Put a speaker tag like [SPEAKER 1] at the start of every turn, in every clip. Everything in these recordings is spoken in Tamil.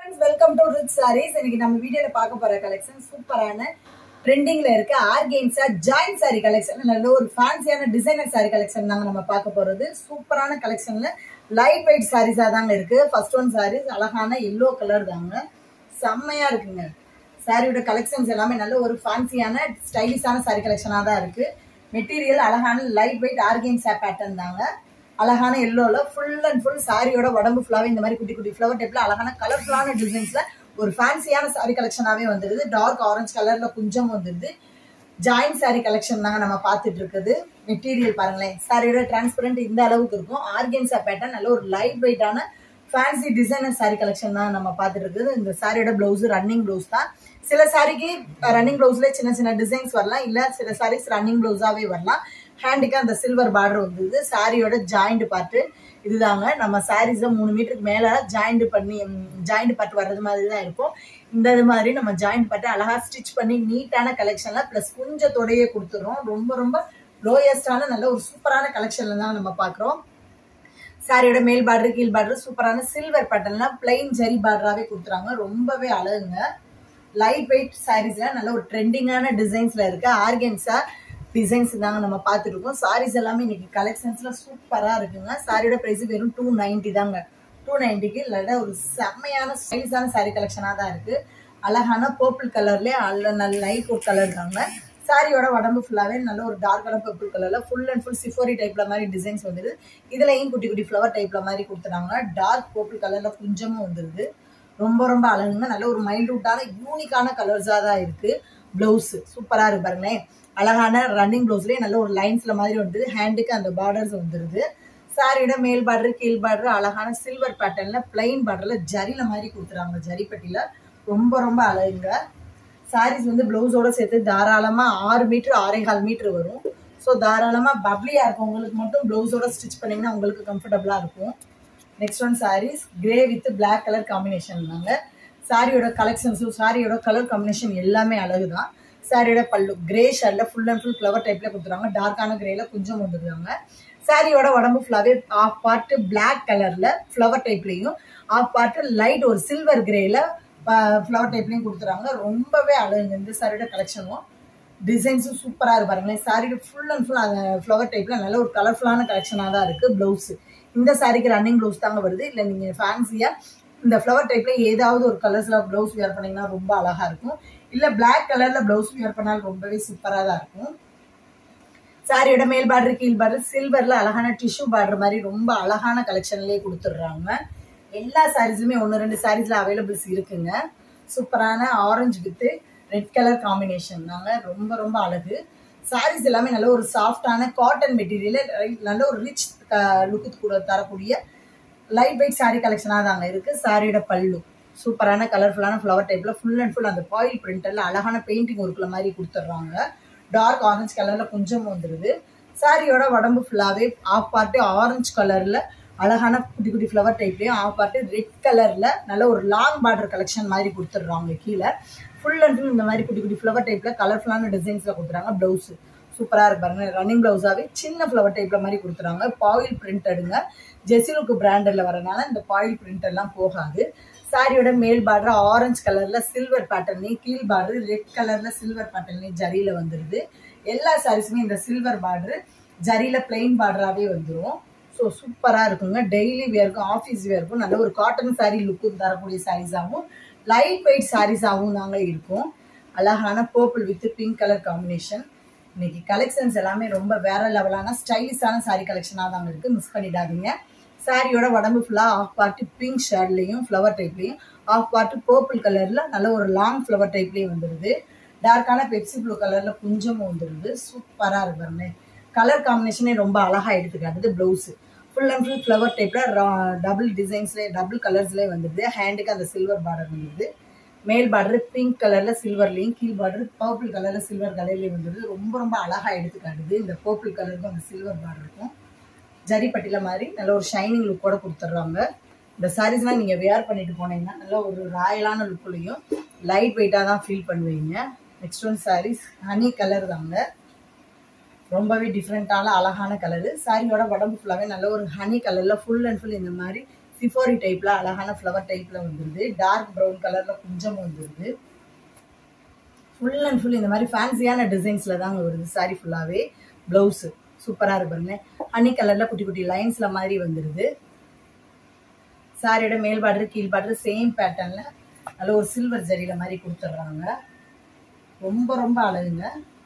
[SPEAKER 1] friends welcome to rich sarees இன்னைக்கு நம்ம வீடியோல பார்க்க போற கலெக்ஷன் சூப்பரான ட்ரெண்டிங்ல இருக்க ஆர்கென்ஸா ஜாயின் சாரி கலெக்ஷன் நல்ல ஒரு ஃபேன்சியான டிசைனர் சாரி கலெக்ஷன் தாங்க நம்ம பார்க்க போறது சூப்பரான கலெக்ஷன்ல லைட் வெயிட் சாரீஸா தாங்க இருக்கு ஃபர்ஸ்ட் ஒன் சாரீஸ் அழகான எல்லோ கலர் தாங்க செம்மையா இருக்குங்க சாரியோட கலெக்ஷன்ஸ் எல்லாமே நல்ல ஒரு ஃபேன்சியான ஸ்டைலிஷான சாரி கலெக்ஷனாக தான் இருக்கு மெட்டீரியல் அழகான லைட் வெயிட் ஆர்கென்ஸா பேட்டர்ன் தாங்க அழகான எல்லோல ஃபுல் அண்ட் ஃபுல் சாரியோட உடம்பு ஃபுல்லாவே இந்த மாதிரி குட்டி குட்டி ஃப்ளவர் டைப்ல அழகான கலர்ஃபுல்லான டிசைன்ஸ்ல ஒரு ஃபேன்சியான சாரி கலெக்ஷனாவே வந்துருது டார்க் ஆரஞ்சு கலர்ல கொஞ்சம் வந்துருது ஜாயின் சாரி கலெக்ஷன் தாங்க நம்ம பார்த்துட்டு இருக்குது மெட்டீரியல் பாருங்களேன் சாரியோட டிரான்ஸ்பரண்ட் இந்த அளவுக்கு இருக்கும் ஆர்கென்ஸா பேட்டர்ன் நல்ல ஒரு லைட் வெயிட்டான ஃபேன்சி டிசைனர் சாரி கலெக்ஷன் தான் நம்ம பார்த்துட்டு இருக்குது இந்த சாரியோட பிளவுஸ் ரன்னிங் பிளவுஸ் தான் சில சாரிக்கு ரன்னிங் பிளவுஸ்ல சின்ன சின்ன டிசைன்ஸ் வரலாம் இல்ல சில சாரீஸ் ரன்னிங் பிளவுஸாவே வரலாம் ஹேண்டுக்கு அந்த சில்வர் பார்டர் வந்தது சாரியோட ஜாயிண்ட் பார்ட்டு இதுதாங்க நம்ம சாரீஸை மூணு மீட்டருக்கு மேல ஜாயிண்ட் பண்ணி ஜாயிண்ட் பார்ட் வர்றது மாதிரி தான் இருக்கும் இந்த இது மாதிரி நம்ம ஜாயிண்ட் பார்ட்டு அழகா ஸ்டிச் பண்ணி நீட்டான கலெக்ஷன்ல பிளஸ் கொஞ்சம் தொடையே கொடுத்துறோம் ரொம்ப ரொம்ப லோயஸ்டான நல்ல ஒரு சூப்பரான கலெக்ஷன்ல தான் நம்ம பாக்குறோம் சாரியோட மேல் பார்டர் கீழ் பார்டர் சூப்பரான சில்வர் பேட்டர்ன்ல பிளைன் ஜரி பார்டராகவே கொடுத்துறாங்க ரொம்பவே அழகுங்க லைட் வெயிட் சாரீஸ்ல நல்ல ஒரு ட்ரெண்டிங்கான டிசைன்ஸ்ல இருக்கு ஆர்கென்ஸா டிசைன்ஸ் தாங்க நம்ம பார்த்துட்டு இருக்கோம் சாரீஸ் எல்லாமே இன்னைக்கு கலெக்ஷன்ஸ்ல சூப்பரா இருக்குங்க சாரியோட பிரைஸ் வெறும் டூ நைன்டி தாங்க டூ நைன்டிக்கு இல்லாட்ட ஒரு செம்மையான ஸ்டைலிஷான சாரி கலெக்ஷனா தான் இருக்கு அழகான பர்பிள் கலர்ல நல்ல லைட் ஒரு கலர் தாங்க சாரியோட உடம்பு ஃபுல்லாவே நல்ல ஒரு டார்க்கான பர்பிள் கலர்ல ஃபுல் அண்ட் ஃபுல் சிஃபோரி டைப்ல மாதிரி டிசைன்ஸ் வந்துருது இதுலயும் குட்டி குட்டி ஃப்ளவர் டைப்ல மாதிரி கொடுத்துறாங்க டார்க் பர்பிள் கலர்ல கொஞ்சமும் வந்துருது ரொம்ப ரொம்ப அழகுங்க நல்ல ஒரு மைல்டூட்டான யூனிக்கான கலர்ஸா தான் இருக்கு பிளவுஸ் சூப்பரா இருக்கு பாருங்களேன் அழகான ரன்னிங் பிளவுஸ்லயே நல்ல ஒரு லைன்ஸ்ல மாதிரி வந்துருது ஹேண்டுக்கு அந்த பார்டர்ஸ் வந்துருது சாரியோட மேல் பார்டர் கீழ் பார்டர் அழகான சில்வர் பேட்டர்ன்ல பிளைன் பார்டர்ல ஜரில மாதிரி கொடுத்துறாங்க ஜரிப்பட்டியில ரொம்ப ரொம்ப அழகுங்க சாரீஸ் வந்து பிளவுஸோட சேர்த்து தாராளமா ஆறு மீட்டர் ஆறே கால் மீட்டர் வரும் ஸோ தாராளமா பப்ளியா இருக்கும் உங்களுக்கு மட்டும் பிளவுஸோட ஸ்டிச் பண்ணீங்கன்னா உங்களுக்கு கம்ஃபர்டபுளா இருக்கும் next one sarees grey with black colour combination தாங்க சாரியோட கலெக்ஷன்ஸும் சாரியோட கலர் காம்பினேஷன் எல்லாமே அழகு தான் சாரியோட பல்லு கிரே ஷர்ட்ல ஃபுல் அண்ட் ஃபுல் ஃப்ளவர் டைப்ல கொடுத்துருவாங்க டார்க்கான கிரேல கொஞ்சம் வந்துருக்காங்க சாரியோட உடம்பு ஃபுல்லாவே ஆஃப் பார்ட் பிளாக் கலர்ல ஃப்ளவர் டைப்லயும் ஆஃப் பார்ட் லைட் ஒரு சில்வர் கிரேல ஃப்ளவர் டைப்லயும் கொடுத்துறாங்க ரொம்பவே அழகுங்க இந்த சாரியோட கலெக்ஷனும் டிசைன்ஸும் சூப்பராக இருக்கு பாருங்களேன் சாரியோட ஃபுல் அண்ட் ஃபுல் அந்த ஃப்ளவர் டைப்ல நல்ல ஒரு கலர்ஃபுல்லான கலெக்ஷனாக தான் இருக்கு பிளவுஸ் இந்த சாரிக்கு ரன்னிங் ப்ளவுஸ் தாங்க வருது இல்லை நீங்கள் ஃபேன்சியாக இந்த ஃப்ளவர் டைப்ல ஏதாவது ஒரு கலர்ஸ்ல ப்ளவுஸ் வியர் பண்ணீங்கன்னா ரொம்ப அழகா இருக்கும் இல்லை பிளாக் கலர்ல ப்ளவுஸ் வியர் பண்ணாலும் ரொம்பவே சூப்பராக தான் இருக்கும் சாரியோட மேல் பார்டர் கீழ் பார்டர் சில்வர்ல அழகான டிஷ்யூ பார்டர் மாதிரி ரொம்ப அழகான கலெக்ஷன்லேயே கொடுத்துட்றாங்க எல்லா சாரீஸுமே ஒன்று ரெண்டு சாரீஸ்ல அவைலபிள்ஸ் இருக்குங்க சூப்பரான orange with red colour combination தாங்க ரொம்ப ரொம்ப அழகு சாரீஸ் எல்லாமே நல்ல ஒரு சாஃப்டான காட்டன் மெட்டீரியல் நல்ல ஒரு ரிச் லுக்கு கூட தரக்கூடிய லைட் வெயிட் சாரீ கலெக்ஷனாக தாங்க இருக்கு சாரியோட பல்லு சூப்பரான கலர்ஃபுல்லான ஃப்ளவர் டைப்ல ஃபுல் அண்ட் ஃபுல் அந்த பாயில் பிரிண்டர்ல அழகான பெயிண்டிங் ஒர்க்ல மாதிரி கொடுத்துட்றாங்க டார்க் ஆரஞ்சு கலர்ல கொஞ்சம் வந்துருது சாரியோட உடம்பு ஃபுல்லாவே ஆஃப் பார்ட்டு ஆரஞ்சு கலர்ல அழகான குட்டி குட்டி ஃப்ளவர் டைப்லயும் ஆஃப் பார்ட்டு ரெட் கலர்ல நல்ல ஒரு லாங் பார்டர் கலெக்ஷன் மாதிரி கொடுத்துட்றாங்க கீழே ஃபுல் அண்ட் ஃபுல் இந்த மாதிரி குட்டி குட்டி ஃப்ளவர் டைப்ல கலர்ஃபுல்லான டிசைன்ஸ்ல கொடுத்துறாங்க பிளவுஸ் சூப்பரா இருக்கு பாருங்க ரன்னிங் பிளவுஸாவே சின்ன ஃப்ளவர் டைப்ல மாதிரி கொடுத்துறாங்க பாயில் பிரிண்ட் எடுங்க ஜெசிலுக்கு பிராண்டட்ல வரனால இந்த பாயில் பிரிண்ட் எல்லாம் போகாது சாரியோட மேல் பார்டர் ஆரஞ்சு கலர்ல சில்வர் பேட்டர்ன்லயும் கீழ் பார்டர் ரெட் கலர்ல சில்வர் பேட்டர்ன்லயும் ஜரியில வந்துருது எல்லா சாரீஸுமே இந்த சில்வர் பார்டர் ஜரியில பிளெயின் பார்டராகவே வந்துடும் ஸோ சூப்பராக இருக்குங்க டெய்லி வேர்க்கும் ஆஃபீஸ் வேர்க்கும் நல்ல ஒரு காட்டன் சாரீ லுக்கும் தரக்கூடிய சாரீஸாகவும் லைட் வெயிட் சாரீஸாகவும் தாங்க இருக்கும் அழகான purple with pink colour combination இன்னைக்கு கலெக்ஷன்ஸ் எல்லாமே ரொம்ப வேற லெவலான ஸ்டைலிஷான சாரீ கலெக்ஷனாக தாங்க இருக்கு மிஸ் பண்ணிடாதீங்க சாரியோட உடம்பு ஃபுல்லாக ஆஃப் பார்ட்டு பிங்க் ஷேட்லையும் ஃப்ளவர் டைப்லையும் ஆஃப் பார்ட்டு பர்பிள் கலரில் நல்ல ஒரு லாங் ஃப்ளவர் டைப்லேயும் வந்துடுது டார்க்கான பெப்சி ப்ளூ கலரில் கொஞ்சமும் வந்துடுது சூப்பராக இருக்கு பாருங்க கலர் காம்பினேஷனே ரொம்ப அழகாக எடுத்துக்காட்டுது blouse full and full flower டைப்பில் டபுள் டிசைன்ஸ்லேயே டபுள் கலர்ஸ்லேயே வந்துடுது ஹேண்டுக்கு அந்த சில்வர் பார்டர் வந்துடுது மேல் பார்டர் பிங்க் கலர்ல சில்வர்லையும் கீழ் பார்டர் பர்பிள் கலர்ல சில்வர் கலர்லயும் வந்துடுது ரொம்ப ரொம்ப அழகா எடுத்து காட்டுது இந்த பர்பிள் கலருக்கும் அந்த சில்வர் பார்டருக்கும் ஜரி பட்டில மாதிரி நல்ல ஒரு ஷைனிங் லுக்கோட கொடுத்துட்றாங்க இந்த சாரீஸ்லாம் நீங்க வேர் பண்ணிட்டு போனீங்கன்னா நல்ல ஒரு ராயலான லுக்லையும் லைட் வெயிட்டாக தான் ஃபீல் பண்ணுவீங்க next one sarees honey colour தாங்க ரொம்பவே டிஃப்ரெண்ட்டான அழகான கலரு சாரியோட உடம்பு ஃபுல்லாகவே நல்ல ஒரு ஹனி கலரில் ஃபுல் அண்ட் ஃபுல் இந்த மாதிரி சிஃபோரி டைப்பில் அழகான ஃப்ளவர் டைப்பில் வந்துடுது டார்க் ப்ரௌன் கலரில் கொஞ்சம் வந்துடுது ஃபுல் அண்ட் ஃபுல் இந்த மாதிரி ஃபேன்சியான டிசைன்ஸில் தாங்க வருது சாரி ஃபுல்லாகவே ப்ளவுஸு சூப்பராக இருக்கு பாருங்க ஹனி கலரில் குட்டி குட்டி லைன்ஸில் மாதிரி வந்துடுது சாரியோட மேல் பார்டர் கீழ் பார்டர் சேம் பேட்டர்னில் நல்ல ஒரு சில்வர் ஜரியில் மாதிரி கொடுத்துட்றாங்க ரொம்ப ரொம்ப அழகுங்க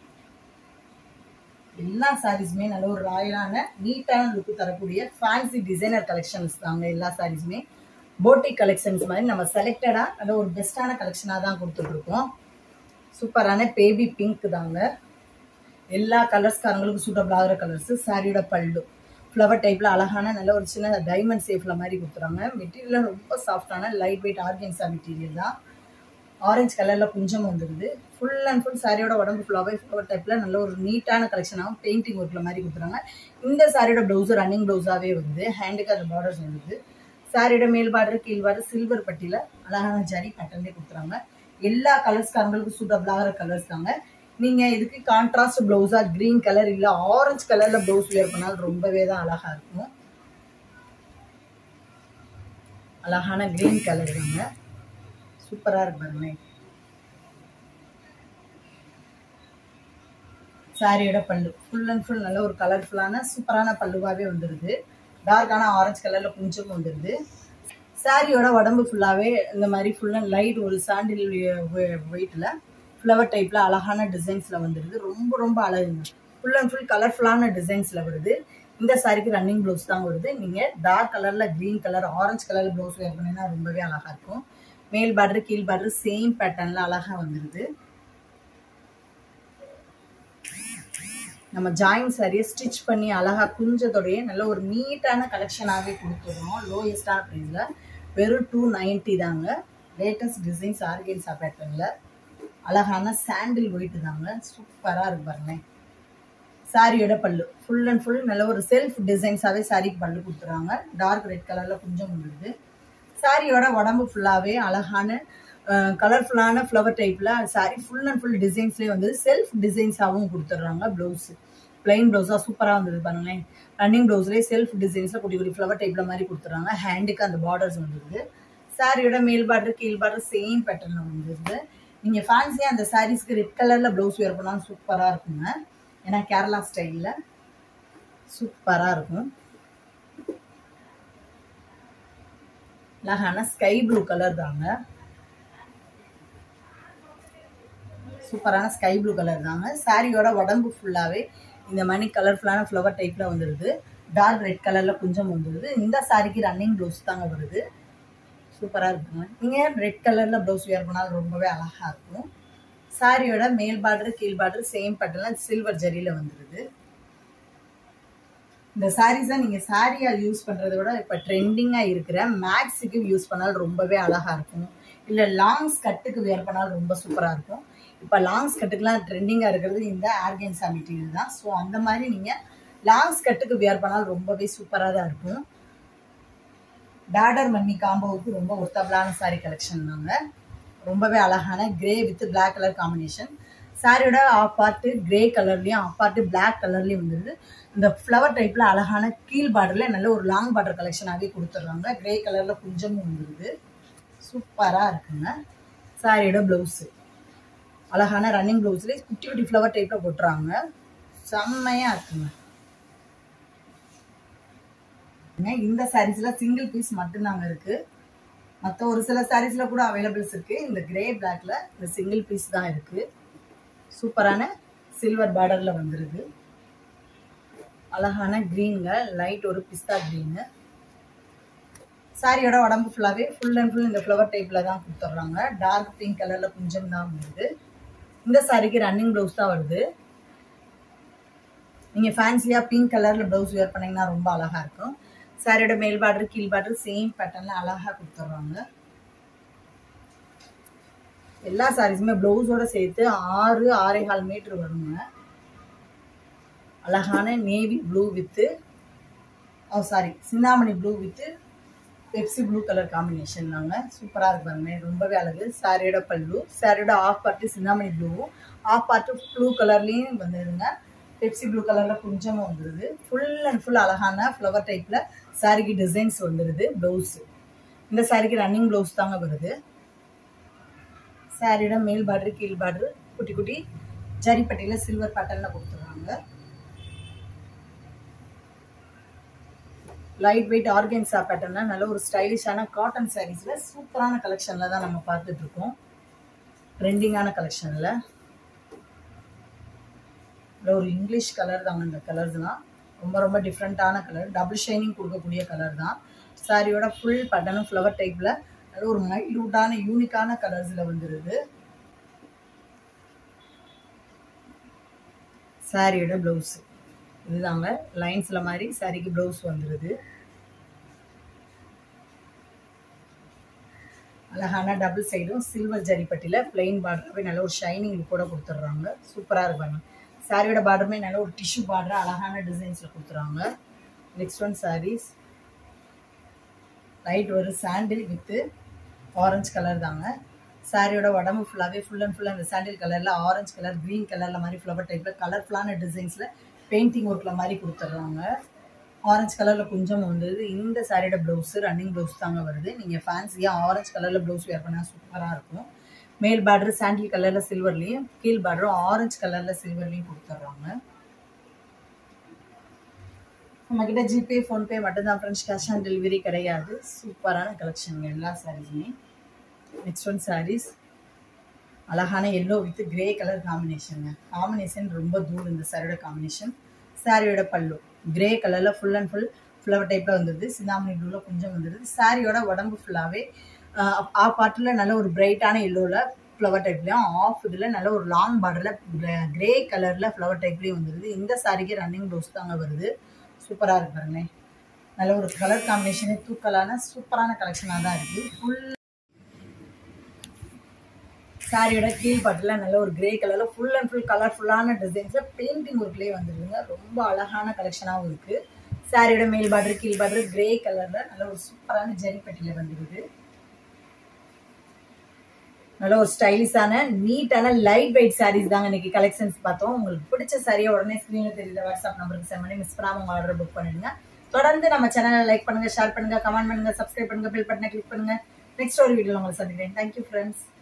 [SPEAKER 1] எல்லா சாரீஸுமே நல்ல ஒரு ராயலான நீட்டான லுக்கு தரக்கூடிய ஃபேன்சி டிசைனர் கலெக்ஷன்ஸ் தாங்க எல்லா சாரீஸுமே போட்டிக் கலெக்ஷன்ஸ் மாதிரி நம்ம செலக்டடாக நல்ல ஒரு பெஸ்ட்டான கலெக்ஷனாக தான் கொடுத்துட்ருக்கோம் சூப்பரான பேபி பிங்க் தாங்க எல்லா கலர்ஸ்காரங்களுக்கும் சூட்டபிள் ஆகிற கலர்ஸு சாரியோட பல்லு ஃப்ளவர் டைப்பில் அழகான நல்ல ஒரு சின்ன டைமண்ட் சேஃபில் மாதிரி கொடுத்துறாங்க மெட்டீரியல் ரொம்ப சாஃப்டான லைட் வெயிட் ஆர்கன்ஸா மெட்டீரியல் தான் ஆரஞ்சு கலரில் குஞ்சம் வந்துடுது ஃபுல் அண்ட் ஃபுல் சாரியோட உடம்பு ஃபுல்லாகவே ஃப்ளவர் டைப்பில் நல்ல ஒரு நீட்டான கலெக்ஷனாகவும் பெயிண்டிங் ஒர்க்கில் மாதிரி கொடுத்துறாங்க இந்த சாரியோட ப்ளவுஸு ரன்னிங் ப்ளவுஸாகவே வருது ஹேண்டுக்கு அந்த பார்டர்ஸ் வந்துடுது சாரியோட மேல் பார்டர் கீழ் பார்டர் சில்வர் பட்டியில் அழகான ஜரி பேட்டர்ன்லேயே கொடுத்துறாங்க எல்லா கலர்ஸ்காரங்களுக்கும் சூட்டபிள் ஆகிற கலர்ஸ் தாங்க நீங்கள் இதுக்கு கான்ட்ராஸ்ட் ப்ளவுஸாக க்ரீன் கலர் இல்லை ஆரஞ்சு கலரில் ப்ளவுஸ் வியர் பண்ணாலும் ரொம்பவே தான் அழகாக இருக்கும் அழகான க்ரீன் கலர் தாங்க சூப்பராக இருக்கு பாருங்க சாரியோட பல்லு ஃபுல் அண்ட் ஃபுல் நல்ல ஒரு கலர்ஃபுல்லான சூப்பரான பல்லுவாகவே வந்துடுது டார்க்கான ஆரஞ்சு கலரில் கொஞ்சம் வந்துடுது சாரியோட உடம்பு ஃபுல்லாகவே இந்த மாதிரி ஃபுல் அண்ட் லைட் ஒரு சாண்டில் வெயிட்டில் ஃப்ளவர் டைப்பில் அழகான டிசைன்ஸில் வந்துடுது ரொம்ப ரொம்ப அழகுங்க ஃபுல் அண்ட் ஃபுல் கலர்ஃபுல்லான டிசைன்ஸில் வருது இந்த சாரிக்கு ரன்னிங் ப்ளவுஸ் தான் வருது நீங்கள் டார்க் கலரில் green colour orange colour blouse wear பண்ணிங்கன்னா ரொம்பவே அழகாக இருக்கும் மேல் பார்டர் கீழ் பார்டர் சேம் பேட்டர்னில் அழகாக வந்துடுது நம்ம ஜாயின் சாரியை ஸ்டிச் பண்ணி அழகாக குஞ்சத்தோடைய நல்ல ஒரு நீட்டான கலெக்ஷனாகவே கொடுத்துருவோம் லோயஸ்டான ப்ரைஸில் வெறும் டூ நைன்ட்டி தாங்க லேட்டஸ்ட் டிசைன்ஸ் ஆர்கென்ஸா பேட்டர்னில் அழகான சாண்டில் ஒயிட்டு தாங்க சூப்பராக இருக்கு பாருங்களேன் சாரியோட பல்லு ஃபுல் அண்ட் ஃபுல் நல்ல ஒரு செல்ஃப் டிசைன்ஸாகவே சாரிக்கு பல்லு கொடுத்துறாங்க டார்க் ரெட் கலரில் கொஞ்சம் வந்துடுது சாரியோட உடம்பு ஃபுல்லாகவே அழகான கலர்ஃபுல்லான ஃப்ளவர் டைப்பில் சாரி ஃபுல் அண்ட் ஃபுல் டிசைன்ஸ்லேயே வந்து செல்ஃப் டிசைன்ஸாகவும் கொடுத்துட்றாங்க ப்ளவுஸு பிளைன் ப்ளவுஸாக சூப்பராக வந்தது பாருங்களேன் ரன்னிங் ப்ளவுஸ்லேயே செல்ஃப் டிசைன்ஸில் குட்டி குட்டி ஃப்ளவர் டைப்பில் மாதிரி கொடுத்துட்றாங்க ஹேண்டுக்கு அந்த பார்டர்ஸ் வந்துடுது சாரியோட மேல் பார்டர் கீழ் பார்டர் சேம் பேட்டர்னில் வந்துடுது நீங்கள் ஃபேன்சியாக அந்த சாரீஸ்க்கு ரெட் கலரில் ப்ளவுஸ் வேர் பண்ணாலும் சூப்பராக இருக்குங்க ஏன்னா கேரளா ஸ்டைலில் சூப்பராக இருக்கும் அழகான ஸ்கை ப்ளூ கலர் தாங்க சூப்பரான ஸ்கை ப்ளூ கலர் தாங்க சாரியோட உடம்பு ஃபுல்லாகவே இந்த மாதிரி கலர்ஃபுல்லான ஃப்ளவர் டைப்பில் வந்துடுது டார்க் ரெட் கலரில் கொஞ்சம் வந்துடுது இந்த சாரிக்கு ரன்னிங் ப்ளவுஸ் தாங்க வருது சூப்பராக இருக்குங்க நீங்கள் ரெட் கலரில் ப்ளவுஸ் வியர் பண்ணாலும் ரொம்பவே அழகாக இருக்கும் சாரியோட மேல் பார்டர் கீழ் பார்டர் சேம் பட்டனில் சில்வர் ஜரியில் வந்துடுது இந்த சாரீஸை நீங்கள் சாரியாக யூஸ் பண்ணுறத விட இப்போ ட்ரெண்டிங்காக இருக்கிற மேக்ஸுக்கு யூஸ் பண்ணாலும் ரொம்பவே அழகாக இருக்கும் இல்லை லாங்ஸ் கட்டுக்கு வேர் பண்ணாலும் ரொம்ப சூப்பராக இருக்கும் இப்போ லாங்ஸ் கட்டுக்கெலாம் ட்ரெண்டிங்காக இருக்கிறது இந்த ஆர்கன்ஸா மெட்டீரியல் தான் ஸோ அந்த மாதிரி நீங்கள் லாங்ஸ் கட்டுக்கு வேர் பண்ணாலும் ரொம்பவே சூப்பராக தான் இருக்கும் டாடர் மம்மி காம்போவுக்கு ரொம்ப ஒர்த்தபிளான சாரீ கலெக்ஷன் தாங்க ரொம்பவே அழகான grey with black colour combination சாரியோட ஆஃப் பார்ட்டு கிரே கலர்லேயும் ஆஃப் பார்ட்டு பிளாக் கலர்லேயும் வந்துடுது இந்த ஃப்ளவர் டைப்பில் அழகான கீழ் பார்டரில் நல்ல ஒரு லாங் பார்டர் கலெக்ஷனாகவே கொடுத்துட்றாங்க கிரே கலரில் கொஞ்சமும் வந்துடுது சூப்பராக இருக்குங்க சாரியோட ப்ளவுஸு அழகான ரன்னிங் ப்ளவுஸ்லேயே குட்டி குட்டி ஃப்ளவர் டைப்பில் போட்டுறாங்க செம்மையாக இருக்குங்க இந்த சாரீஸில் சிங்கிள் பீஸ் மட்டும்தாங்க இருக்குது மற்ற ஒரு சில சாரீஸில் கூட அவைலபிள்ஸ் இருக்குது இந்த கிரே பிளாக்ல இந்த சிங்கிள் பீஸ் தான் இருக்குது சூப்பரான சில்வர் பார்டரில் வந்துடுது அழகான க்ரீனுங்க லைட் ஒரு பிஸ்தா க்ரீனு சாரியோட உடம்பு ஃபுல்லாகவே ஃபுல் அண்ட் ஃபுல் இந்த ஃப்ளவர் டைப்பில் தான் கொடுத்துட்றாங்க டார்க் பிங்க் கலரில் கொஞ்சம் தான் வருது இந்த சாரிக்கு ரன்னிங் ப்ளவுஸ் தான் வருது நீங்கள் ஃபேன்சியாக பிங்க் கலரில் ப்ளவுஸ் வேர் பண்ணிங்கன்னா ரொம்ப அழகாக இருக்கும் சாரியோட மேல் பார்டர் கீழ் பார்டர் சேம் பேட்டர்னில் அழகாக கொடுத்துட்றாங்க எல்லா சாரீஸுமே ப்ளவுஸோட சேர்த்து ஆறு ஆறே கால் மீட்ரு வருங்க அழகான navy blue with oh sorry Chintamani blue with Pepsi blue colour combination தாங்க சூப்பராக இருக்கு பாருங்க ரொம்பவே அழகு சாரியோட பல்லு சாரியோட ஆஃப் பார்ட்டு சிந்தாமணி ப்ளூவும் ஆஃப் பார்ட்டு ப்ளூ கலர்லேயும் வந்துடுங்க பெப்சி ப்ளூ கலர்ல கொஞ்சமா வந்துருது ஃபுல் அண்ட் ஃபுல் அழகான ஃப்ளவர் டைப்ல சாரிக்கு டிசைன்ஸ் வந்துருது ப்ளவுஸ் இந்த சாரிக்கு ரன்னிங் ப்ளவுஸ் தாங்க வருது சாரியோட மேல் பார்டர் கீழ் பார்டர் குட்டி குட்டி ஜரிப்பட்டியில சில்வர் பேட்டர்ல கொடுத்துருவாங்க லைட் வெயிட் ஆர்கன்ஸா பேட்டர்னா நல்ல ஒரு ஸ்டைலிஷான காட்டன் சாரீஸ்ல சூப்பரான கலெக்ஷன்ல தான் நம்ம பார்த்துட்டு இருக்கோம் ட்ரெண்டிங்கான கலெக்ஷன்ல ஒரு இங்கிலீஷ் கலர் தாங்க இந்த கலர்ஸ்லாம் ரொம்ப ரொம்ப டிஃப்ரெண்ட்டான கலர் டபுள் ஷைனிங் கொடுக்கக்கூடிய கலர் தான் சாரியோட ஃபுல் பட்டனும் ஃப்ளவர் டைப்ல அது ஒரு மைல்யூட்டான யூனிக்கான கலர்ஸ்ல வந்துருது சாரியோட பிளவுஸ் இதுதாங்க லைன்ஸ்ல மாதிரி சாரிக்கு பிளவுஸ் வந்துருது அழகான டபுள் சைடும் சில்வர் ஜரிப்பட்டியில் பிளெயின் பார்டர் நல்ல ஒரு ஷைனிங் கூட கொடுத்துட்றாங்க சூப்பராக இருப்பாங்க சாரியோட பார்டருமே நல்ல ஒரு டிஷ்யூ பார்டர் அழகான டிசைன்ஸில் கொடுத்துறாங்க நெக்ஸ்ட் ஒன் சாரீஸ் லைட் ஒரு சாண்டில் வித்து ஆரஞ்சு கலர் தாங்க சாரியோட உடம்பு ஃபுல்லாகவே ஃபுல் அண்ட் ஃபுல் அந்த சாண்டில் கலரில் ஆரஞ்சு கலர் க்ரீன் கலரில் மாதிரி ஃப்ளவர் டைப்பில் கலர்ஃபுல்லான டிசைன்ஸில் பெயிண்டிங் ஒர்க்கில் மாதிரி கொடுத்துட்றாங்க ஆரஞ்சு கலரில் கொஞ்சம் வந்தது இந்த சாரியோட ப்ளவுஸு ரன்னிங் ப்ளவுஸ் தாங்க வருது நீங்கள் ஃபேன்சியாக ஆரஞ்சு கலரில் ப்ளவுஸ் வேர் பண்ணால் சூப்பராக இருக்கும் மேல் பார்டர் சாண்டில் கலரில் சில்வர்லேயும் கீழ் பார்டரும் ஆரஞ்சு கலரில் சில்வர்லேயும் கொடுத்துட்றாங்க நம்மக்கிட்ட ஜிபே ஃபோன்பே மட்டும்தான் ஃப்ரெண்ட்ஸ் கேஷ் ஆன் டெலிவரி கிடையாது சூப்பரான கலெக்ஷன் எல்லா சாரீஸுமே நெக்ஸ்ட் ஒன் சாரீஸ் அழகான எல்லோ வித் கிரே கலர் காம்பினேஷனுங்க காம்பினேஷன் ரொம்ப தூரம் இந்த சாரியோட காம்பினேஷன் சாரியோட பல்லு கிரே கலரில் ஃபுல் அண்ட் ஃபுல் ஃப்ளவர் டைப்பில் வந்துடுது சிந்தாமணி ப்ளூவில் கொஞ்சம் வந்துடுது சாரியோட உடம்பு ஃபுல்லாகவே ஆ பாட்டில் நல்ல ஒரு பிரைட்டான எல்லோவில் ஃப்ளவர் டைப்லேயும் ஆஃப் இதில் நல்ல ஒரு லாங் பார்டரில் கிரே கலரில் ஃப்ளவர் டைப்லேயும் வந்துடுது இந்த சாரிக்கு ரன்னிங் ப்ளவுஸ் தாங்க வருது சூப்பராக இருக்கு பாருங்களேன் நல்ல ஒரு கலர் காம்பினேஷனே தூக்கலான சூப்பரான கலெக்ஷனாக தான் இருக்குது ஃபுல் சாரியோட கீழ் பாட்டில் நல்ல ஒரு கிரே கலரில் ஃபுல் அண்ட் ஃபுல் கலர்ஃபுல்லான டிசைன்ஸில் பெயிண்டிங் ஒர்க்லேயே வந்துருதுங்க ரொம்ப அழகான கலெக்ஷனாகவும் இருக்குது சாரியோட மேல் பார்டர் கீழ் பார்டர் கிரே கலரில் நல்ல ஒரு சூப்பரான ஜரிப்பட்டியில் வந்துருது நல்ல ஒரு ஸ்டைலிஷான நீட்டான லைட் வெயிட் சாரீஸ் தாங்க இன்னைக்கு கலெக்ஷன்ஸ் பார்த்தோம் உங்களுக்கு பிடிச்ச சாரியை உடனே ஸ்க்ரீனில் தெரியுற வாட்ஸ்அப் நம்பருக்கு சென்ட் பண்ணி மிஸ் பண்ணாமல் உங்கள் ஆர்டர் புக் பண்ணிடுங்க தொடர்ந்து நம்ம சேனலை லைக் பண்ணுங்க ஷேர் பண்ணுங்க கமெண்ட் பண்ணுங்க சப்ஸ்கிரைப் பண்ணுங்க பில் பட்டனை கிளிக் பண்ணுங்க நெக்ஸ்ட் ஒரு வீடியோவில் உங்களை சந்திக்கிறேன் தேங்க்யூ ஃப்ரெண்ட்ஸ்